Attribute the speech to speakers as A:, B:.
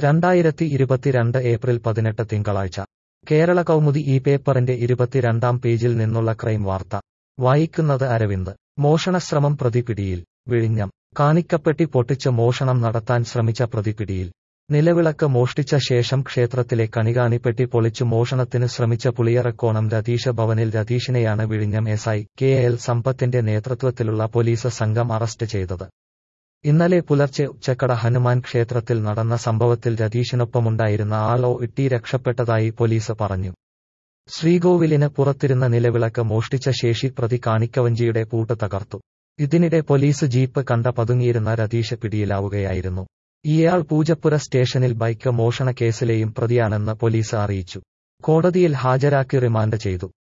A: രണ്ടായിരത്തി ഇരുപത്തിരണ്ട് ഏപ്രിൽ പതിനെട്ട് തിങ്കളാഴ്ച കേരള കൗമുദി ഈ പേപ്പറിന്റെ ഇരുപത്തിരണ്ടാം പേജിൽ നിന്നുള്ള ക്രൈം വാർത്ത വായിക്കുന്നത് അരവിന്ദ് മോഷണശ്രമം പ്രതി പിടിയിൽ വിഴിഞ്ഞം കാണിക്കപ്പെട്ടി പൊട്ടിച്ച് മോഷണം നടത്താൻ ശ്രമിച്ച പ്രതി പിടിയിൽ നിലവിളക്ക് മോഷ്ടിച്ച ശേഷം ക്ഷേത്രത്തിലെ കണികാണിപ്പെട്ടി പൊളിച്ചു മോഷണത്തിന് ശ്രമിച്ച പുളിയറക്കോണം രതീഷ് ഭവനിൽ രതീഷിനെയാണ് വിഴിഞ്ഞം എസ് ഐ കെ എൽ സമ്പത്തിന്റെ നേതൃത്വത്തിലുള്ള പോലീസ് സംഘം അറസ്റ്റ് ചെയ്തത് ഇന്നലെ പുലർച്ചെ ഉച്ചക്കട ഹനുമാൻ ക്ഷേത്രത്തിൽ നടന്ന സംഭവത്തിൽ രതീഷിനൊപ്പമുണ്ടായിരുന്ന ആളോ ഇട്ടി രക്ഷപ്പെട്ടതായി പോലീസ് പറഞ്ഞു ശ്രീകോവിലിന് പുറത്തിരുന്ന നിലവിളക്ക് മോഷ്ടിച്ച ശേഷി പ്രതി കാണിക്കവഞ്ചിയുടെ പൂട്ട് തകർത്തു ഇതിനിടെ പോലീസ് ജീപ്പ് കണ്ട പതുങ്ങിയിരുന്ന രതീഷ് പിടിയിലാവുകയായിരുന്നു ഇയാൾ പൂജപ്പുര സ്റ്റേഷനിൽ ബൈക്ക് മോഷണ കേസിലെയും പ്രതിയാണെന്ന് പോലീസ് അറിയിച്ചു കോടതിയിൽ ഹാജരാക്കി റിമാൻഡ് ചെയ്തു